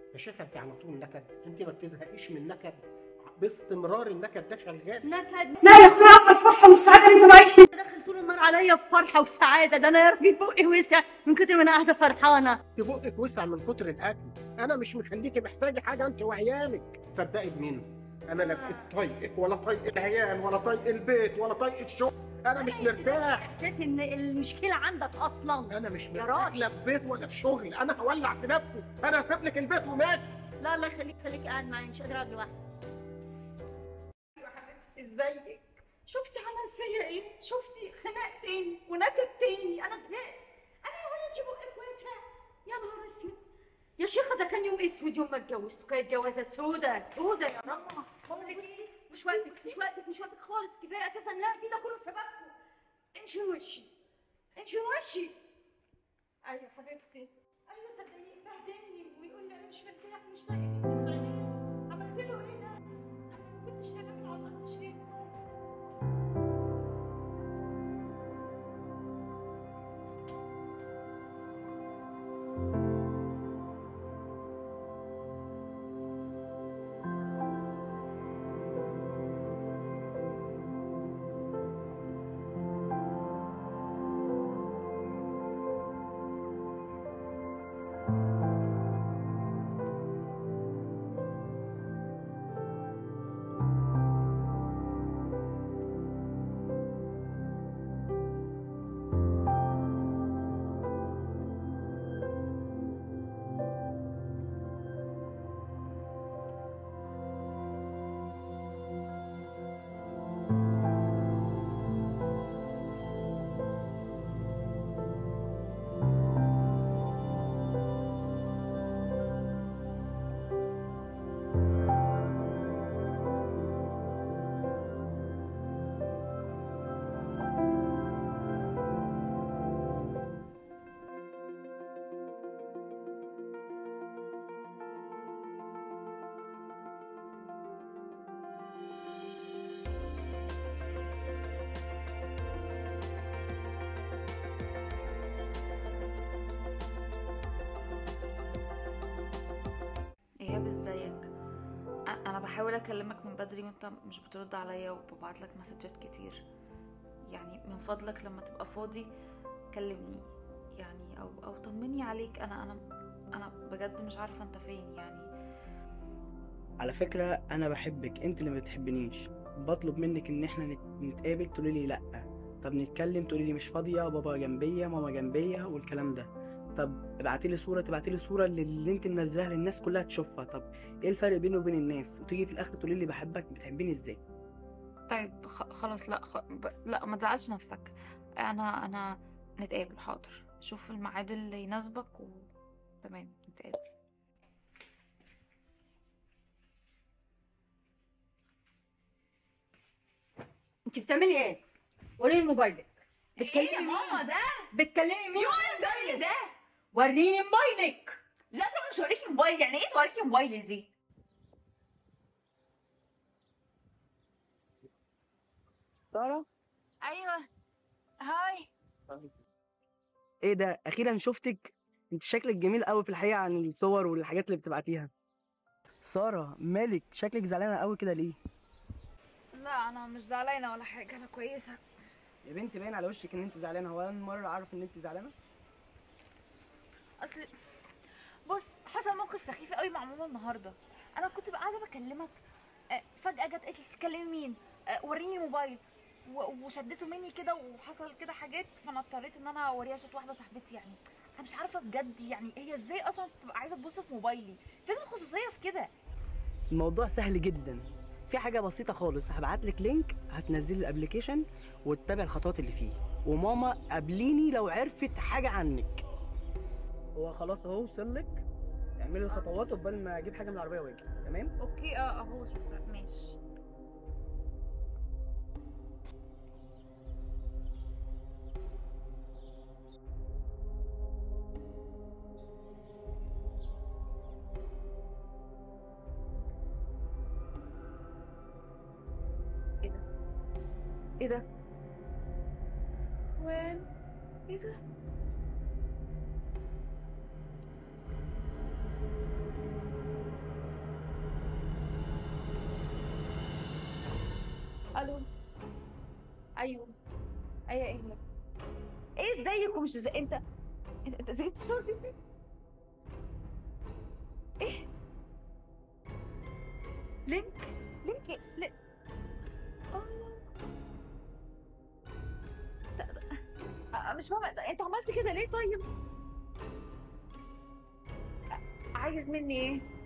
يا شيخه انت على طول نكد انت ما بتزهقيش من نكد باستمرار النكد ده شغال نكد لا يا اخويا عم الفرحه والسعاده اللي انتوا عايشين دخل طول النهار عليا بفرحه وسعاده ده انا يا ربي بقي وسع من كتر ما انا قاعده فرحانه بقك وسع من كتر الاكل انا مش مخليكي محتاجه حاجه انت وعيالك تصدقي بمين انا لا بقيت طايقك ولا طايق العيال ولا طايق البيت ولا طايق الشغل انا مش مرتاح احساس ان المشكله عندك اصلا انا مش يا مرتاح راجل. لا في بيت ولا في شغل انا هولع في نفسي انا هسيب لك البيت وماشي لا الله يخليك خليك قاعد معايا مش قادره اقعد لوحدي يا حبيبتي ازيك شفتي عمل فيا ايه شفتي خنقتني ونكدتني انا زهقت انا يا ولا انت بقك واسع يا نهار اسود يا شيخه ده كان يوم اسود يوم ما اتجوزت وكانت جوازه سودا سودا يا رب بقول لك ايه مش وقتك مش وقتك مش وقتك خالص كفايه اساسا لا في ده كله بسببكم امشي من وشي امشي من وشي ايوه يا حبيبتي ايوه صدقني بهدلني ويقول لي انا مش مرتاح مش طايق انت طلعتي عملت له ايه ده؟ انا ما كنتش حاجه من عضلات شيء ايهاب ازيك أ- انا بحاول اكلمك من بدري وانت مش بترد عليا وببعت لك مسجات كتير يعني من فضلك لما تبقى فاضي كلمني يعني او او طمني عليك انا انا انا بجد مش عارفه انت فين يعني على فكرة أنا بحبك أنت اللي ما بتحبنيش بطلب منك إن إحنا نت- نتقابل تقولي لي لأ طب نتكلم تقولي لي مش فاضية بابا جنبيا ماما جنبيا والكلام ده طب ابعتي لي صورة تبعتي لي صورة اللي, اللي أنت منزلها للناس كلها تشوفها طب إيه الفرق بيني وبين الناس وتيجي في الآخر تقولي لي بحبك بتحبيني إزاي طيب خ- خلاص لا خ... ب... لا ما تزعلش نفسك انا انا نتقابل حاضر شوف الميعاد اللي يناسبك و تمام نتقابل انت بتعملي ايه؟ وريني موبايلك ايه بتكلمي يا ماما مين؟ ده بتكلمي مين؟ يوم الموبايل ده وريني موبايلك لا طبعا مش هوريكي موبايل يعني ايه توريكي موبايلي دي سارة ايوه هاي إيه ده أخيرا شفتك أنت شكلك جميل قوي في الحقيقة عن الصور والحاجات اللي بتبعتيها سارة مالك شكلك زعلانة قوي كده ليه لا انا مش زعلانه ولا حاجه انا كويسه يا بنت باين على وشك ان انت زعلانه هو انا مره اعرف ان انت زعلانه اصل بص حصل موقف سخيف قوي مع ماما النهارده انا كنت بقى قاعده بكلمك آه، فجاه جت قالت لي تكلمي مين آه، وريني الموبايل و- وشدته مني كده وحصل كده حاجات فانا اضطريت ان انا اوريها شات واحده صاحبتي يعني انا مش عارفه بجد يعني هي ازاي اصلا تبقى عايزه تبص في موبايلي فين الخصوصيه في كده الموضوع سهل جدا في حاجه بسيطه خالص هبعت لك لينك هتنزلي الابلكيشن وتتابع الخطوات اللي فيه وماما قابليني لو عرفت حاجه عنك هو خلاص اهو وصل لك اعملي الخطوات وقبل ما اجيب حاجه من العربيه واجي تمام اوكي اه اهو شكرا ماشي ايه ده ايه ده وين ايه ده الو ايوه ايوه ايه ايه ازيك ومش ازاي انت انت انت جبت صورتي دي ايه لينك لينك ايه لينك اه ده- ده- آه، مش مهم انت عملت كده ليه طيب عايز مني ايه